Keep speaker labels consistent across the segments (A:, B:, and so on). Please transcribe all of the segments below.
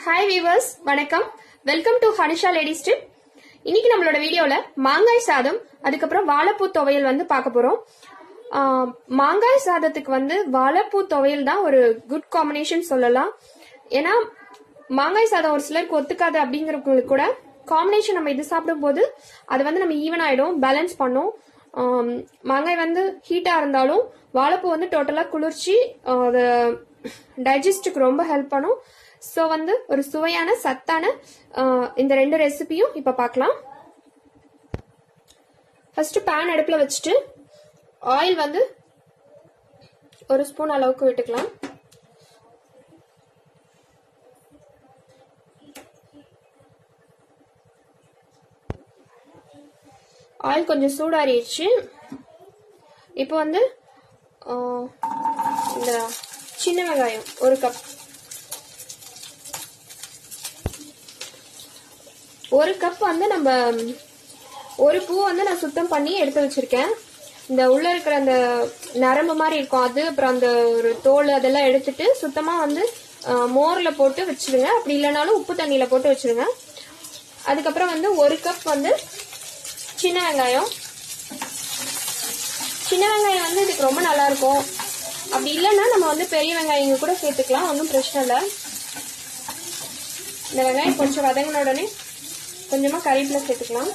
A: hi viewers வணக்கம் welcome to Hanisha ladies tip இன்னைக்கு நம்மளோட வீடியோல மாங்காய் சாதம் அதுக்கப்புறம் வாழைப்பூ துவையல் வந்து பார்க்க போறோம் ஆஹ், மாங்காய் சாதத்துக்கு வந்து வாழைப்பூ துவையல் தான் ஒரு குட் காம்பினேஷன் சொல்லலாம் ஏன்னா மாங்காய் சாதம் ஒரு சிலருக்கு ஒத்துக்காது அப்படிங்கிறவங்களுக்கு கூட காம்பினேஷன் நம்ம இது சாப்பிடும்போது அது வந்து நம்ம ஈவன் ஆயிடும் பேலன்ஸ் பண்ணும் ஆம், மாங்காய் வந்து ஹீட்டா இருந்தாலும் வாழைப்பூ வந்து டோட்டலா குளிர்ச்சி ஆஹ், அது டைஜஸ்டுக்கு ரொம்ப ஹெல்ப் பண்ணும் ஸோ வந்து ஒரு சுவையான சத்தான ஆஹ், இந்த ரெண்டு ரெசிபியும் இப்போ பார்க்கலாம் ஃபர்ஸ்ட் பேன் அடுப்பில் வச்சுட்டு ஆயில் வந்து ஒரு ஸ்பூன் அளவுக்கு விட்டுக்கலாம் ஆயில் கொஞ்சம் சூடாறிடுச்சு இப்போ வந்து ஆஹ், இந்த சின்ன வெங்காயம் ஒரு கப் ஒரு கப் வந்து நம்ம ஒரு பூ வந்து நான் சுத்தம் பண்ணி எடுத்து வச்சிருக்கேன் இந்த உள்ள இருக்கிற அந்த நரம்பு மாதிரி இருக்கும் அது அப்புறம் அந்த ஒரு தோல் அதெல்லாம் எடுத்துட்டு சுத்தமா வந்து ஆஹ், மோர்ல போட்டு வச்சிருங்க அப்படி இல்லைனாலும் உப்பு தண்ணியில போட்டு வச்சிருங்க அதுக்கப்புறம் வந்து ஒரு கப் வந்து சின்ன வெங்காயம் சின்ன வெங்காயம் வந்து இதுக்கு ரொம்ப நல்லா இருக்கும் அப்படி இல்லைன்னா நம்ம வந்து பெரிய வெங்காயம் கூட சேர்த்துக்கலாம் ஒன்றும் பிரச்சனை இல்லை இந்த வெங்காயம் கொஞ்சம் வதங்கின உடனே கொஞ்சமா கறிவேப்பிலை சேர்த்துக்கலாம்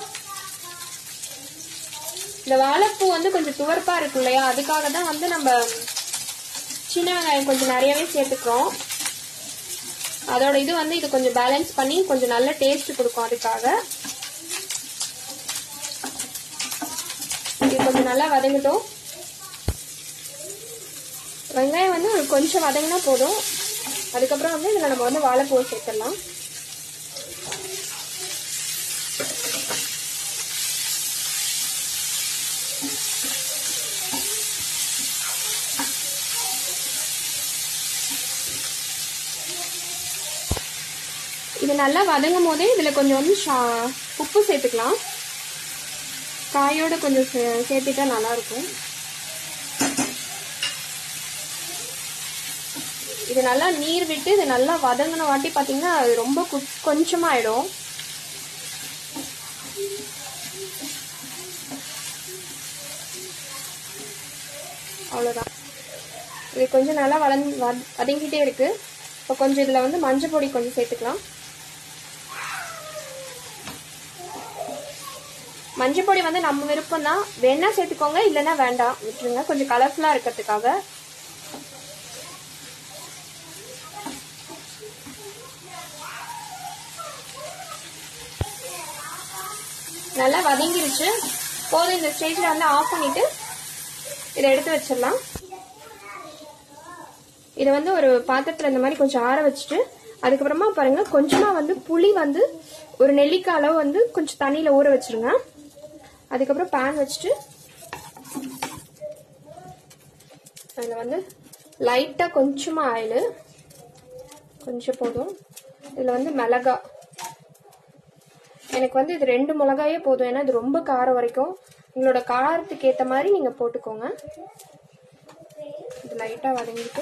A: இந்த வாழைப்பூ வந்து கொஞ்சம் துவர்ப்பா இருக்கும் இல்லையா அதுக்காக தான் வந்து நம்ம சின்ன வெங்காயம் கொஞ்சம் நிறையவே சேர்த்துக்கிறோம் அதோட இது வந்து இது கொஞ்சம் பேலன்ஸ் பண்ணி கொஞ்சம் நல்ல டேஸ்ட் கொடுக்கும் அதுக்காக இது கொஞ்சம் நல்லா வதங்கட்டும் வெங்காயம் வந்து ஒரு கொஞ்சம் வதங்கினா போதும் அதுக்கப்புறம் வந்து இதில் நம்ம வந்து வாழைப்பூவை சேர்த்துடலாம் இது நல்லா வதங்கும் போதே இதில் கொஞ்சம் வந்து ஷா- உப்பு சேர்த்துக்கலாம் காயோட கொஞ்சம் சே- சேர்த்துட்டா நல்லா இருக்கும் இது நல்லா நீர் விட்டு இது நல்லா வதங்கின வாட்டி பார்த்தீங்கன்னா அது ரொம்ப கு- கொஞ்சமா ஆயிடும் அவ்வளோதான் இது கொஞ்சம் நல்லா வளந் வத- வதங்கிட்டே இருக்கு இப்போ கொஞ்சம் இதில் வந்து மஞ்சள் பொடி கொஞ்சம் சேர்த்துக்கலாம் மஞ்சள் பொடி வந்து நம்ம விருப்பம் தான் வேணா சேர்த்துக்கோங்க இல்லைன்னா வேண்டாம் விட்டுருங்க கொஞ்சம் கலர்ஃபுல்லாக இருக்கிறதுக்காக நல்லா வதங்கிருச்சு போதும் இந்த ஸ்டேஜில் வந்து ஆஃப் பண்ணிட்டு இதை எடுத்து வச்சிடலாம் இதை வந்து ஒரு பாத்திரத்தில் இந்த மாதிரி கொஞ்சம் ஆற வச்சுட்டு அதுக்கப்புறமா பாருங்க கொஞ்சமா வந்து புளி வந்து ஒரு நெல்லிக்காய் அளவு வந்து கொஞ்சம் தண்ணியில ஊற வச்சிருங்க அதுக்கப்புறம் பேன் வச்சுட்டு அதில் வந்து லைட்டாக கொஞ்சமாக ஆயில் கொஞ்சம் போதும் இதில் வந்து மிளகா எனக்கு வந்து இது ரெண்டு மிளகாயே போதும் ஏன்னா இது ரொம்ப காரம் வரைக்கும் உங்களோட காரத்துக்கு ஏற்ற மாதிரி நீங்கள் போட்டுக்கோங்க இது லைட்டாக வதங்கிட்டு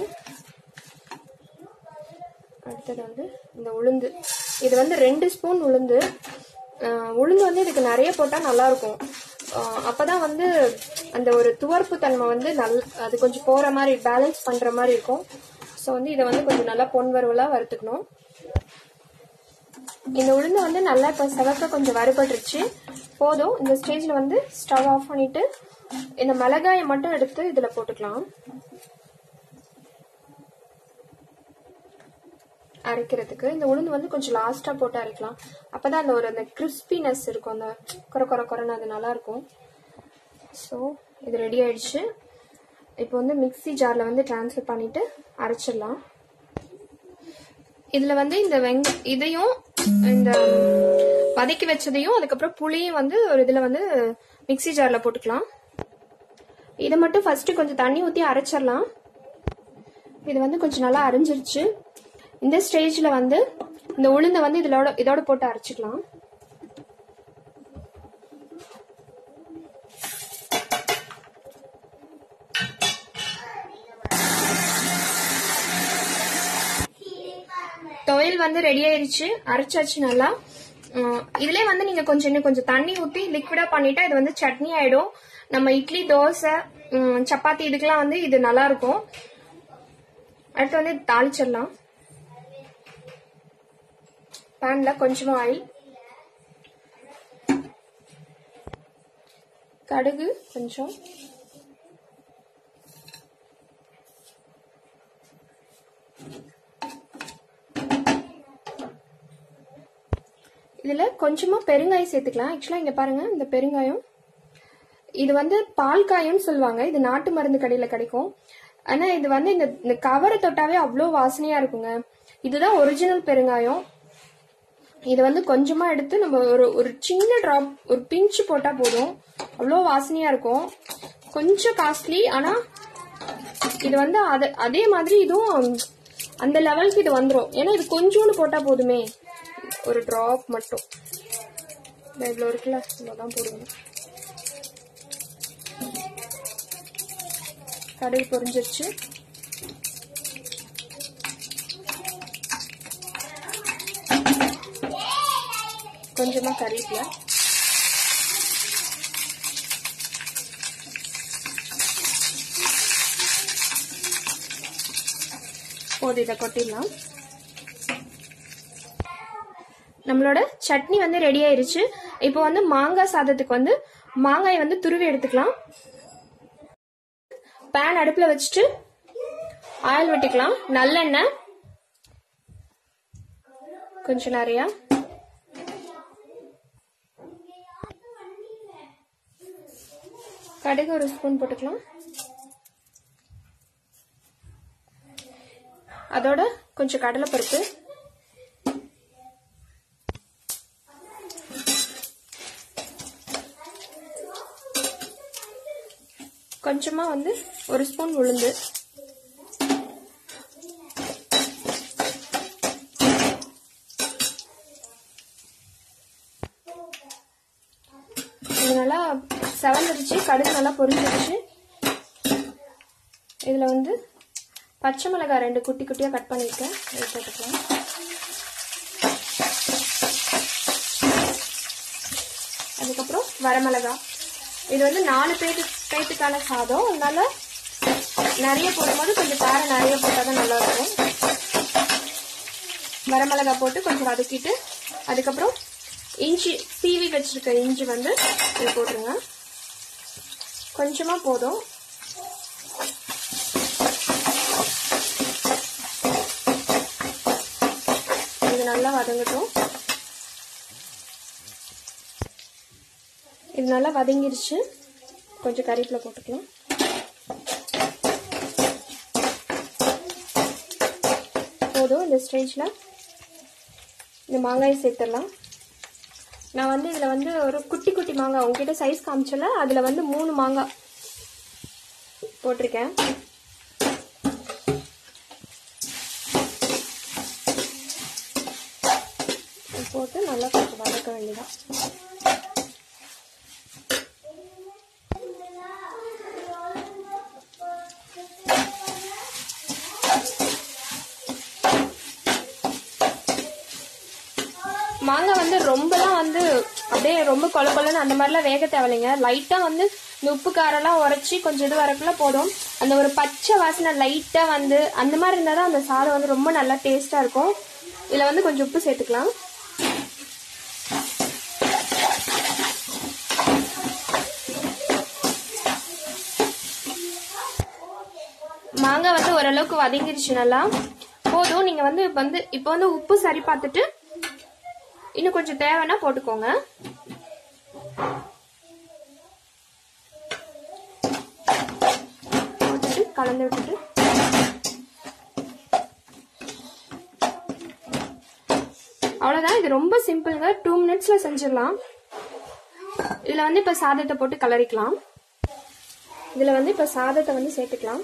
A: அடுத்தது வந்து இந்த உளுந்து இது வந்து ரெண்டு ஸ்பூன் உளுந்து ஆஹ் உளுந்து வந்து இதுக்கு நிறைய போட்டால் நல்லா இருக்கும் ஆஹ் அப்பதான் வந்து அந்த ஒரு துவர்ப்பு தன்மை வந்து நல் அது கொஞ்சம் போற மாதிரி பேலன்ஸ் பண்ற மாதிரி இருக்கும் ஸோ வந்து இதை வந்து கொஞ்சம் நல்லா பொன் வறுவலாக வறுத்துக்கணும் இந்த உளுந்து வந்து நல்லா இப்போ செவக்க கொஞ்சம் வறுபட்டுருச்சு போதும் இந்த ஸ்டேஜில் வந்து ஸ்டவ் ஆஃப் பண்ணிட்டு இந்த மிளகாயை மட்டும் எடுத்து இதில் போட்டுக்கலாம் அரைக்கிறதுக்கு இந்த உளுந்து வந்து கொஞ்சம் லாஸ்டா போட்டு அரைக்கலாம் அப்பதான் அந்த ஒரு அந்த கிறிஸ்பினஸ் இருக்கும் அந்த குறை குறை குறைன்னு அது நல்லா இருக்கும் ஸோ இது ரெடி ஆயிடுச்சு இப்போ வந்து மிக்ஸி ஜார்ல வந்து ட்ரான்ஸ்ஃபர் பண்ணிட்டு அரைச்சிடலாம் இதுல வந்து இந்த வெங்க இதையும் இந்த வதக்கி வச்சதையும் அதுக்கப்புறம் புளியும் வந்து ஒரு இதுல வந்து மிக்ஸி ஜார்ல போட்டுக்கலாம் இதை மட்டும் ஃபர்ஸ்ட் கொஞ்சம் தண்ணி ஊற்றி அரைச்சிடலாம் இது வந்து கொஞ்சம் நல்லா அரைஞ்சிருச்சு இந்த ஸ்டேஜ்ல வந்து இந்த உளுந்தை வந்து இதோட இதோட போட்டு அரைச்சிக்கலாம் துவையல் வந்து ரெடி ஆயிருச்சு அரைச்சாச்சு நல்லா உம், இதுலயே வந்து நீங்க கொஞ்சம் இன்னும் கொஞ்சம் தண்ணி ஊத்தி லிக்விடா பண்ணிட்டா இது வந்து சட்னி ஆயிடும் நம்ம இட்லி தோசை உம், சப்பாத்தி இதுக்கெல்லாம் வந்து இது நல்லா இருக்கும் அடுத்து வந்து தாளிச்சிடலாம் பேன்ல கொஞ்சமா ஆயில் கடுகு கொஞ்சம் இதுல கொஞ்சமா பெருங்காயம் சேர்த்துக்கலாம் ஆக்சுவலா இங்க பாருங்க இந்த பெருங்காயம் இது வந்து பால் காயம்னு சொல்லுவாங்க இது நாட்டு மருந்து கடையில கிடைக்கும் ஆனா இது வந்து இந்த இந்த கவரை தொட்டாவே அவ்வளோ வாசனையா இருக்குங்க இதுதான் ஒரிஜினல் பெருங்காயம் இது வந்து கொஞ்சமா எடுத்து நம்ம ஒரு ஒரு சின்ன டிராப் ஒரு பிஞ்சு போட்டா போதும் அவ்வளோ வாசனையா இருக்கும் கொஞ்சம் காஸ்ட்லி ஆனா இது வந்து அத அதே மாதிரி இதுவும் அந்த லெவலுக்கு இது வந்துரும் ஏன்னா இது கொஞ்சோண்டு போட்டா போதுமே ஒரு டிராப் மட்டும் இந்த இவ்வளோ இருக்குல்ல இவ்வளோதான் போடுங்க கடுகு பொரிஞ்சிருச்சு கொஞ்சமா கறிவேப்பிலை போது இதை கொட்டிடலாம் நம்மளோட சட்னி வந்து ரெடி ஆயிருச்சு இப்போ வந்து மாங்காய் சாதத்துக்கு வந்து மாங்காயை வந்து துருவி எடுத்துக்கலாம் பேன் அடுப்புல வச்சுட்டு ஆயில் விட்டுக்கலாம் நல்லெண்ணெய் கொஞ்சம் நிறையா கடுகு ஒரு ஸ்பூன் போட்டுக்கலாம் அதோட கொஞ்சம் கடலைப்பருப்பு கொஞ்சமா வந்து ஒரு ஸ்பூன் உளுந்து இது நல்லா செவந்துருச்சு கடுகு நல்லா பொரிஞ்சிருச்சு இதில் வந்து பச்சை மிளகாய் ரெண்டு குட்டி குட்டியாக கட் பண்ணியிருக்கேன் இது போட்டுக்கலாம் அதுக்கப்புறம் வரமிளகா இது வந்து நாலு பேருக்கு பேத்துக்கான சாதம் அதனால நிறைய போடும்போது கொஞ்சம் காரம் நிறைய போட்டால் தான் நல்லா இருக்கும் வரமிளகா போட்டு கொஞ்சம் வதக்கிட்டு அதுக்கப்புறம் இஞ்சி சீவி வச்சிருக்க இஞ்சி வந்து இது போட்டுருங்க கொஞ்சமாக போதும் இது நல்லா வதங்கட்டும் இது நல்லா வதங்கிருச்சு கொஞ்சம் கறிவேப்பிலை போட்டுக்கலாம் போதும் இந்த ஸ்டேஜில் இந்த மாங்காயை சேர்த்துடலாம் நான் வந்து இதில் வந்து ஒரு குட்டி குட்டி மாங்காய் உங்ககிட்ட சைஸ் காமிச்சல அதில் வந்து மூணு மாங்காய் போட்டிருக்கேன் இது போட்டு நல்லா கொஞ்சம் வதக்க வேண்டியதான் மாங்காய் வந்து ரொம்பலாம் வந்து அப்படியே ரொம்ப கொல கொலன்னு அந்த மாதிரிலாம் வேக தேவையில்லைங்க லைட்டாக வந்து இந்த உப்பு காரெல்லாம் உரைச்சி கொஞ்சம் இது வரக்குள்ள போதும் அந்த ஒரு பச்சை வாசனை லைட்டாக வந்து அந்த மாதிரி இருந்தால் தான் அந்த சாதம் வந்து ரொம்ப நல்லா டேஸ்ட்டாக இருக்கும் இதில் வந்து கொஞ்சம் உப்பு சேர்த்துக்கலாம் மாங்காய் வந்து ஓரளவுக்கு வதங்கிருச்சு நல்லா போதும் நீங்கள் வந்து இப்ப வந்து இப்போ வந்து உப்பு சரி பார்த்துட்டு இன்னும் கொஞ்சம் தேவைன்னா போட்டுக்கோங்க போட்டுட்டு கலந்து விட்டுட்டு அவ்வளோதான் இது ரொம்ப சிம்பிளுங்க டூ மினிட்ஸில் செஞ்சிடலாம் இதில் வந்து இப்போ சாதத்தை போட்டு கலரிக்கலாம் இதில் வந்து இப்போ சாதத்தை வந்து சேர்த்துக்கலாம்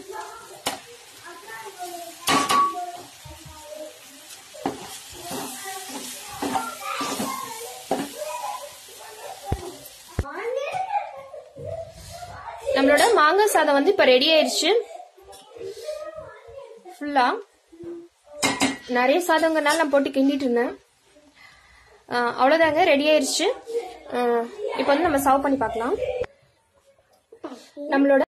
A: நம்மளோட மாங்காய் சாதம் வந்து இப்போ ரெடி ஆயிடுச்சு ஃபுல்லா நிறைய சாதங்கிறனால நான் போட்டு கிண்டிட்டு இருந்தேன் ஆஹ் அவ்வளோதாங்க ரெடி ஆயிருச்சு இப்போ வந்து நம்ம சர்வ் பண்ணி பார்க்கலாம் நம்மளோட